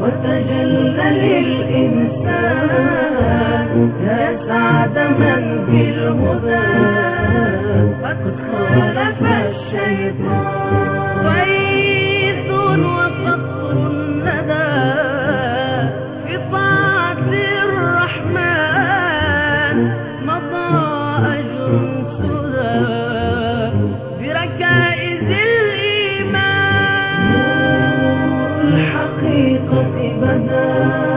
وتجلى للإنسان يا سعد من في الهدى قد خالف الشيطان غيث وقطر الندى في طاعة الرحمن مضى أجر سدى بركائز الإيمان الحقيقة بدا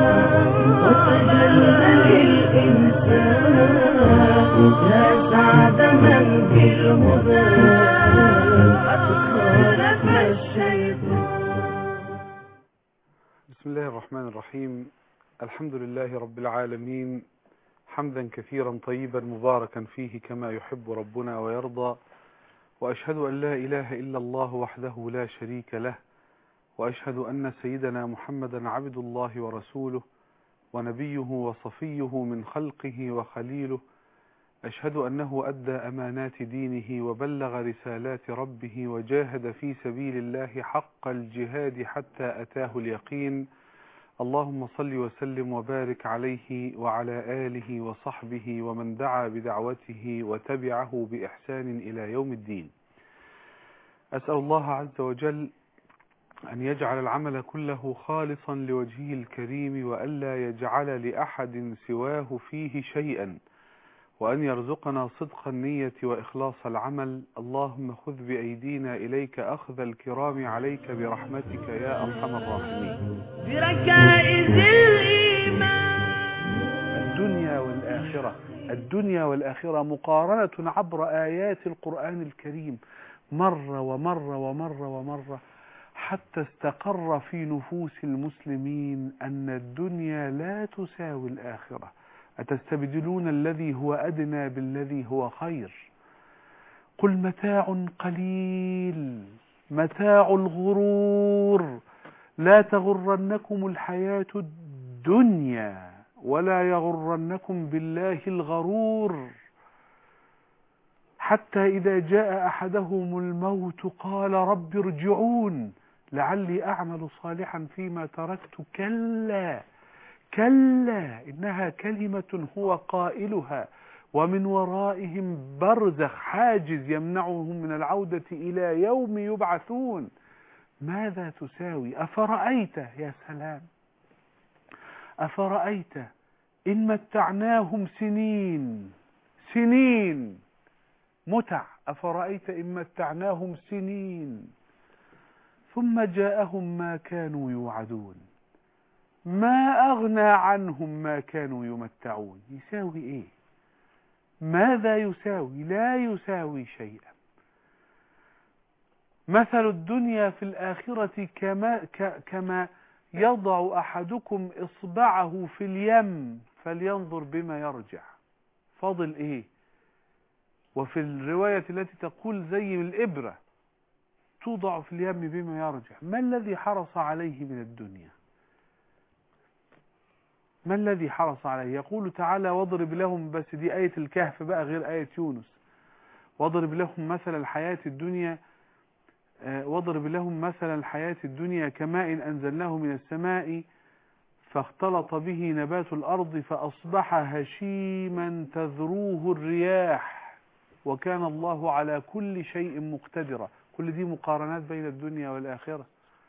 وتجلى للإنسان يا سعد من في الهدى قد خالف الشيطان بسم الله الرحمن الرحيم الحمد لله رب العالمين حمدا كثيرا طيبا مباركا فيه كما يحب ربنا ويرضى وأشهد أن لا إله إلا الله وحده لا شريك له وأشهد أن سيدنا محمدا عبد الله ورسوله ونبيه وصفيه من خلقه وخليله أشهد أنه أدى أمانات دينه وبلغ رسالات ربه وجاهد في سبيل الله حق الجهاد حتى أتاه اليقين اللهم صل وسلم وبارك عليه وعلى آله وصحبه ومن دعا بدعوته وتبعه بإحسان إلى يوم الدين أسأل الله عز وجل أن يجعل العمل كله خالصا لوجهه الكريم وألا يجعل لأحد سواه فيه شيئا وأن يرزقنا صدق النية وإخلاص العمل اللهم خذ بأيدينا إليك أخذ الكرام عليك برحمتك يا أرحم الراحمين بركائز الإيمان الدنيا والآخرة الدنيا والآخرة مقارنة عبر آيات القرآن الكريم مرة ومرة ومرة ومرة حتى استقر في نفوس المسلمين أن الدنيا لا تساوي الآخرة أتستبدلون الذي هو أدنى بالذي هو خير قل متاع قليل متاع الغرور لا تغرنكم الحياة الدنيا ولا يغرنكم بالله الغرور حتى إذا جاء أحدهم الموت قال رب ارجعون لعلي أعمل صالحا فيما تركت كلا كلا إنها كلمة هو قائلها ومن ورائهم برزخ حاجز يمنعهم من العودة إلى يوم يبعثون ماذا تساوي أفرأيت يا سلام أفرأيت إن متعناهم سنين سنين متع أفرأيت إن متعناهم سنين ثم جاءهم ما كانوا يوعدون ما أغنى عنهم ما كانوا يمتعون يساوي إيه ماذا يساوي لا يساوي شيئا مثل الدنيا في الآخرة كما, ك كما يضع أحدكم إصبعه في اليم فلينظر بما يرجع فاضل إيه وفي الرواية التي تقول زي الإبرة توضع في اليم بما يرجع ما الذي حرص عليه من الدنيا ما الذي حرص عليه يقول تعالى واضرب لهم بس دي آية الكهف بقى غير آية يونس واضرب لهم مثل الحياة الدنيا آه، واضرب لهم مثل الحياة الدنيا كماء أنزلناه من السماء فاختلط به نبات الأرض فأصبح هشيما تذروه الرياح وكان الله على كل شيء مقتدرا كل دي مقارنات بين الدنيا والآخرة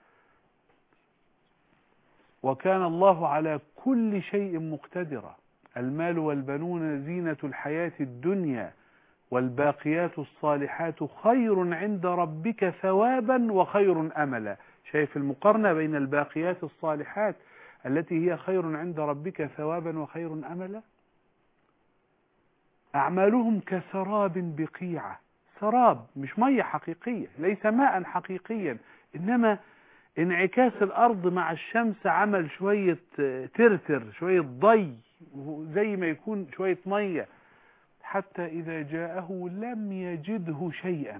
وكان الله على كل شيء مقتدرا المال والبنون زينة الحياة الدنيا والباقيات الصالحات خير عند ربك ثوابا وخير أملا شايف المقارنة بين الباقيات الصالحات التي هي خير عند ربك ثوابا وخير أملا أعمالهم كسراب بقيعة سراب مش مية حقيقية ليس ماء حقيقيا إنما انعكاس الأرض مع الشمس عمل شوية ترتر شوية ضي زي ما يكون شوية مية حتى إذا جاءه لم يجده شيئا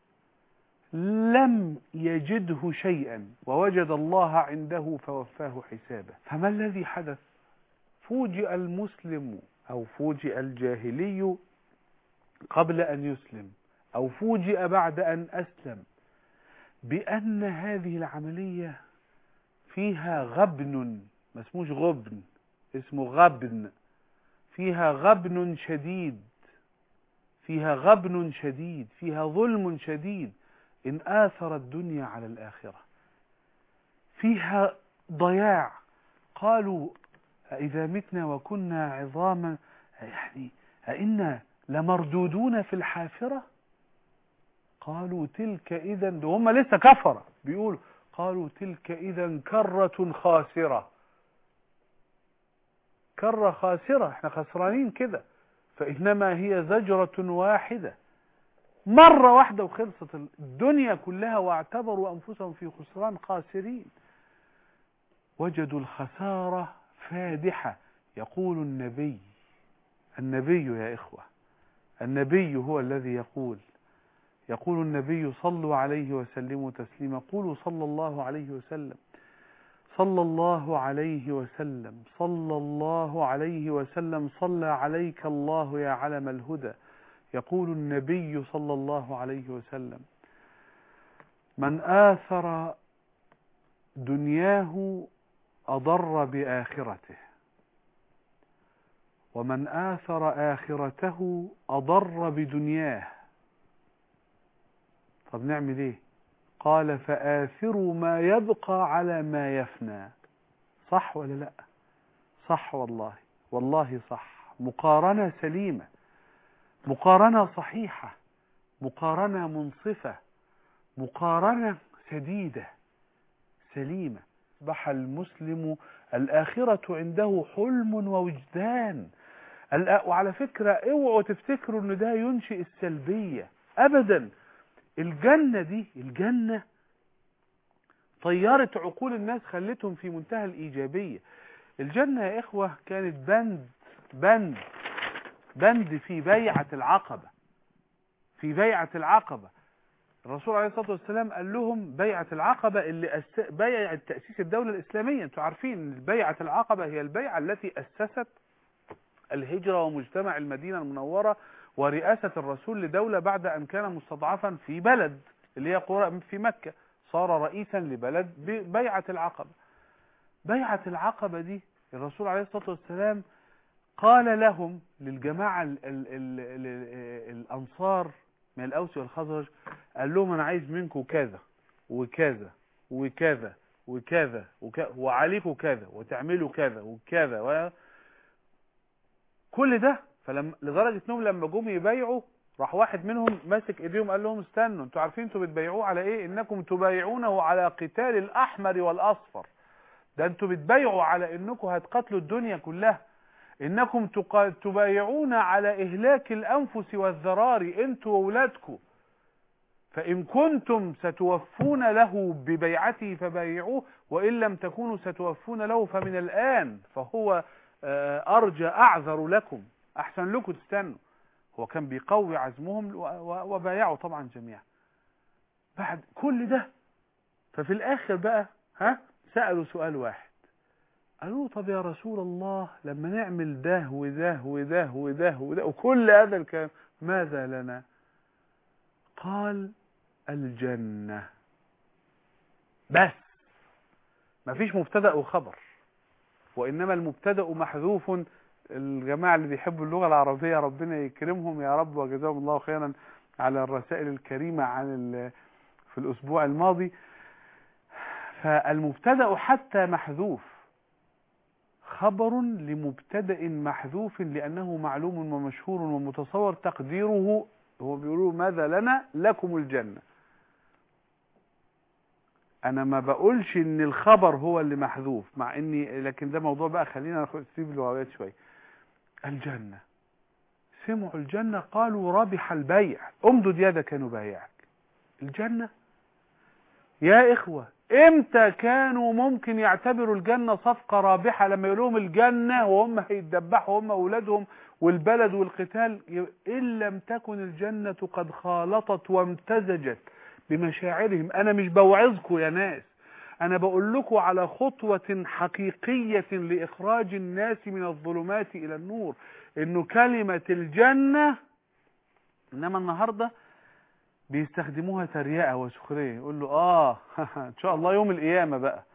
لم يجده شيئا ووجد الله عنده فوفاه حسابه فما الذي حدث فوجئ المسلم أو فوجئ الجاهلي قبل أن يسلم أو فوجئ بعد أن أسلم بأن هذه العملية فيها غبن ما اسموش غبن اسمه غبن فيها غبن شديد فيها غبن شديد فيها ظلم شديد إن آثر الدنيا على الآخرة فيها ضياع قالوا إذا متنا وكنا عظاما يعني أئنا لمردودون في الحافرة قالوا تلك إذا ده هم لسه كفرة بيقولوا قالوا تلك إذا كرة خاسرة كرة خاسرة احنا خسرانين كده فإنما هي زجرة واحدة مرة واحدة وخلصت الدنيا كلها واعتبروا أنفسهم في خسران خاسرين وجدوا الخسارة فادحة يقول النبي النبي يا إخوة النبي هو الذي يقول يقول النبي صلوا عليه وسلموا تسليما قولوا صلى الله عليه وسلم صلى الله عليه وسلم صلى الله عليه وسلم صلى عليك الله يا علم الهدى يقول النبي صلى الله عليه وسلم من آثر دنياه أضر بآخرته ومن آثر آخرته أضر بدنياه طب نعمل ايه قال فآثروا ما يبقى على ما يفنى صح ولا لا صح والله والله صح مقارنة سليمة مقارنة صحيحة مقارنة منصفة مقارنة سديدة سليمة أصبح المسلم الآخرة عنده حلم ووجدان الآ- وعلى فكرة اوعوا تفتكروا ان ده ينشئ السلبية ابدا الجنة دي الجنة طيرت عقول الناس خلتهم في منتهى الإيجابية الجنة يا إخوة كانت بند بند بند في بيعة العقبة في بيعة العقبة الرسول عليه الصلاة والسلام قال لهم بيعة العقبة اللي أس... بيعة تأسيس الدولة الإسلامية انتوا عارفين بيعة العقبة هي البيعة التي أسست الهجرة ومجتمع المدينة المنورة ورئاسة الرسول لدولة بعد أن كان مستضعفا في بلد اللي هي قرى في مكة صار رئيسا لبلد ببيعة العقبة بيعة العقبة دي الرسول عليه الصلاة والسلام قال لهم للجماعة ال ال ال ال الأنصار من الأوس والخزرج قال لهم أنا عايز منكم كذا وكذا وكذا وكذا وكذا وعليكم كذا وتعملوا كذا وكذا و... كل ده فلما لدرجة انهم لما جم يبايعوا راح واحد منهم ماسك ايديهم قال لهم استنوا انتوا عارفين انتوا بتبايعوه على ايه انكم تبايعونه على قتال الاحمر والاصفر ده انتوا بتبايعوا على انكم هتقتلوا الدنيا كلها انكم تقا- تبايعون على اهلاك الانفس والذراري انتوا واولادكم فان كنتم ستوفون له ببيعته فبايعوه وان لم تكونوا ستوفون له فمن الان فهو آه، ارجى اعذر لكم احسن لكم تستنوا هو كان بيقوي عزمهم و- و- وبايعوا طبعا جميعا بعد كل ده ففي الاخر بقى ها سألوا سؤال واحد قالوا طب يا رسول الله لما نعمل ده وده وده وده وده وكل هذا الكلام ماذا لنا قال الجنة بس مفيش مبتدأ وخبر وإنما المبتدأ محذوف الجماعة اللي بيحبوا اللغة العربية ربنا يكرمهم يا رب وجزاهم الله خيرا على الرسائل الكريمة عن ال- في الأسبوع الماضي فالمبتدأ حتى محذوف خبر لمبتدأ محذوف لأنه معلوم ومشهور ومتصور تقديره هو بيقولوا ماذا لنا لكم الجنة انا ما بقولش ان الخبر هو اللي محذوف مع اني لكن ده موضوع بقى خلينا ناخد نسيب اللغويات شويه الجنه سمعوا الجنه قالوا ربح البيع امدد يدك نبايعك الجنه يا اخوه امتى كانوا ممكن يعتبروا الجنه صفقه رابحه لما يقول لهم الجنه وهم هيتذبحوا هم اولادهم والبلد والقتال ان لم تكن الجنه قد خالطت وامتزجت بمشاعرهم انا مش بوعظكم يا ناس انا بقول لكم على خطوة حقيقية لاخراج الناس من الظلمات الى النور انه كلمة الجنة انما النهاردة بيستخدموها تريقة وسخرية يقول له اه ان شاء الله يوم القيامة بقى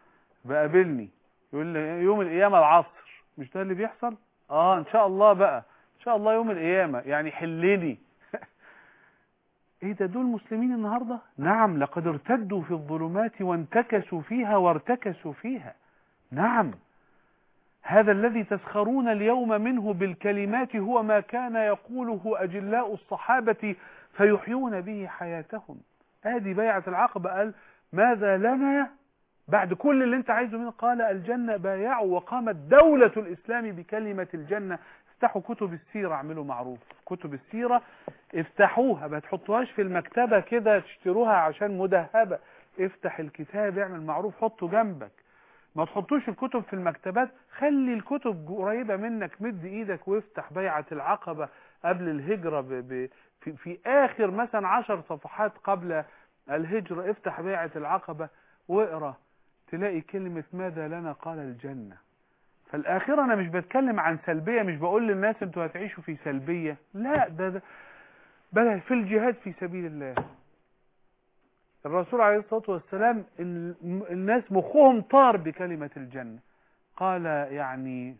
بقابلني يقول لي يوم القيامة العصر مش ده اللي بيحصل اه ان شاء الله بقى ان شاء الله يوم القيامة يعني حلني ايه ده دول مسلمين النهاردة نعم لقد ارتدوا في الظلمات وانتكسوا فيها وارتكسوا فيها نعم هذا الذي تسخرون اليوم منه بالكلمات هو ما كان يقوله أجلاء الصحابة فيحيون به حياتهم ادي بيعة العقبة قال ماذا لنا بعد كل اللي انت عايزه منه قال الجنة بايعوا وقامت دولة الإسلام بكلمة الجنة افتحوا كتب السيرة اعملوا معروف كتب السيرة افتحوها ما تحطوهاش في المكتبة كده تشتروها عشان مدهبة افتح الكتاب اعمل معروف حطه جنبك ما تحطوش الكتب في المكتبات خلي الكتب قريبة منك مد ايدك وافتح بيعة العقبة قبل الهجرة ب ب في, في اخر مثلا عشر صفحات قبل الهجرة افتح بيعة العقبة واقرأ تلاقي كلمة ماذا لنا قال الجنة فالآخرة أنا مش بتكلم عن سلبية مش بقول للناس انتوا هتعيشوا في سلبية لا ده, ده بل في الجهاد في سبيل الله الرسول عليه الصلاة والسلام ال- الناس مخهم طار بكلمة الجنة قال يعني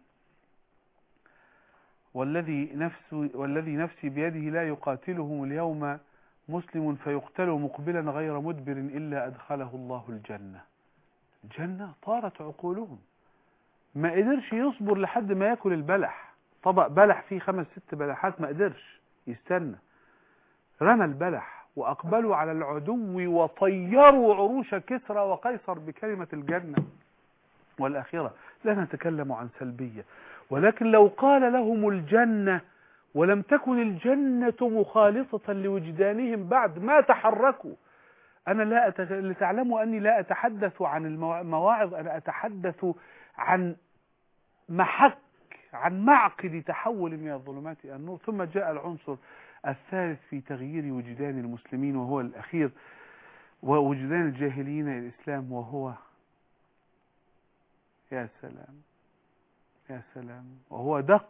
والذي نفس والذي نفسي بيده لا يقاتلهم اليوم مسلم فيقتل مقبلا غير مدبر إلا أدخله الله الجنة الجنة طارت عقولهم ما قدرش يصبر لحد ما ياكل البلح طبق بلح فيه خمس ست بلحات ما قدرش يستنى رمى البلح وأقبلوا على العدو وطيروا عروش كسرى وقيصر بكلمة الجنة والآخرة لا نتكلم عن سلبية ولكن لو قال لهم الجنة ولم تكن الجنة مخالصة لوجدانهم بعد ما تحركوا أنا لا أتغ... لتعلموا أني لا أتحدث عن الموا- المواعظ أنا أتحدث عن محك عن معقد تحول من الظلمات إلى النور ثم جاء العنصر الثالث في تغيير وجدان المسلمين وهو الأخير ووجدان الجاهليين إلى الإسلام وهو يا سلام يا سلام وهو دق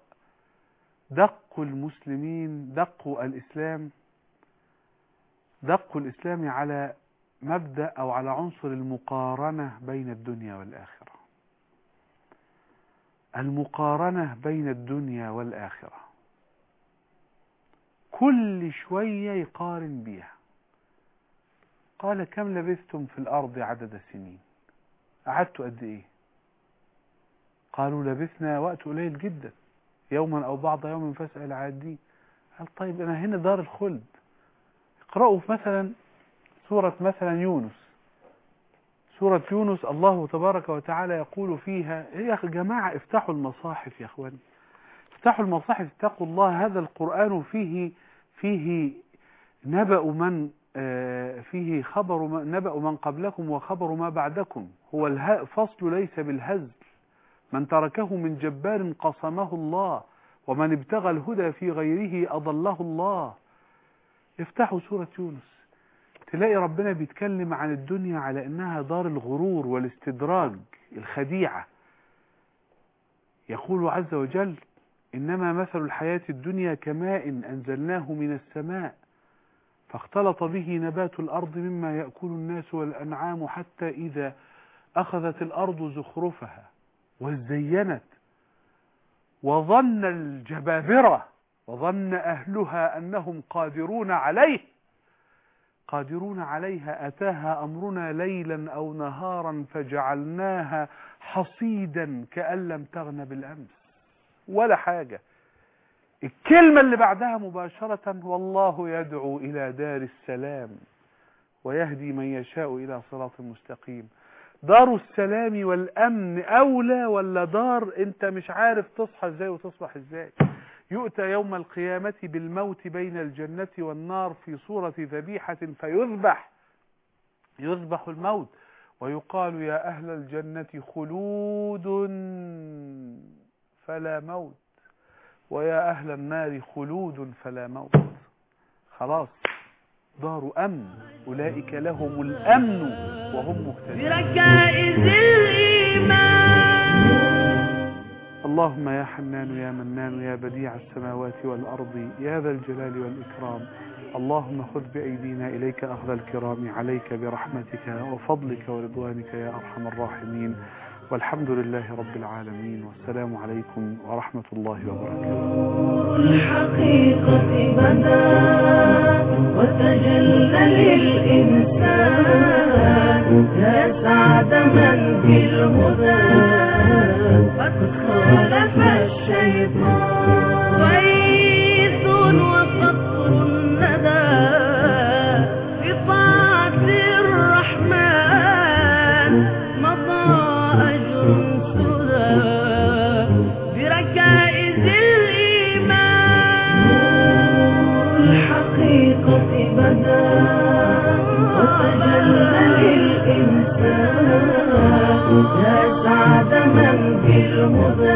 دق المسلمين دق الإسلام دق الإسلام على مبدأ أو على عنصر المقارنة بين الدنيا والآخرة المقارنة بين الدنيا والآخرة كل شوية يقارن بيها قال كم لبثتم في الأرض عدد سنين قعدتوا قد إيه قالوا لبثنا وقت قليل جدا يوما أو بعض يوم فاسأل العادين قال طيب أنا هنا دار الخلد اقرأوا في مثلا سورة مثلا يونس سورة يونس الله تبارك وتعالى يقول فيها يا أخي جماعة افتحوا المصاحف يا أخواني افتحوا المصاحف اتقوا الله هذا القرآن فيه فيه نبأ من آه، فيه خبر من نبأ من قبلكم وخبر ما بعدكم هو اله- فصل ليس بالهزل من تركه من جبار قصمه الله ومن ابتغى الهدى في غيره أضله الله افتحوا سورة يونس تلاقي ربنا بيتكلم عن الدنيا على انها دار الغرور والاستدراج الخديعة يقول عز وجل انما مثل الحياة الدنيا كماء انزلناه من السماء فاختلط به نبات الارض مما يأكل الناس والانعام حتى اذا اخذت الارض زخرفها وزينت وظن الجبابرة وظن أهلها أنهم قادرون عليه قادرون عليها أتاها أمرنا ليلا أو نهارا فجعلناها حصيدا كأن لم تغن بالأمس ولا حاجة الكلمة اللي بعدها مباشرة والله يدعو إلى دار السلام ويهدي من يشاء إلى صراط مستقيم دار السلام والأمن أولى ولا دار أنت مش عارف تصحى إزاي وتصبح إزاي يؤتى يوم القيامة بالموت بين الجنة والنار في صورة ذبيحة فيذبح يذبح الموت ويقال يا أهل الجنة خلود فلا موت ويا أهل النار خلود فلا موت خلاص دار أمن أولئك لهم الأمن وهم مهتدون بركائز الإيمان اللهم يا حنان يا منان يا بديع السماوات والأرض يا ذا الجلال والإكرام اللهم خذ بأيدينا إليك أخذ الكرام عليك برحمتك وفضلك ورضوانك يا أرحم الراحمين والحمد لله رب العالمين والسلام عليكم ورحمة الله وبركاته الحقيقة بدا وتجلى للإنسان يا سعد من بالهدى قد خالف الشيطان غيث وقطر الندى في طاعة الرحمن مضى أجر سدى بركائز الإيمان الحقيقة بدا وتجلى للإنسان يا سعد من بالهدى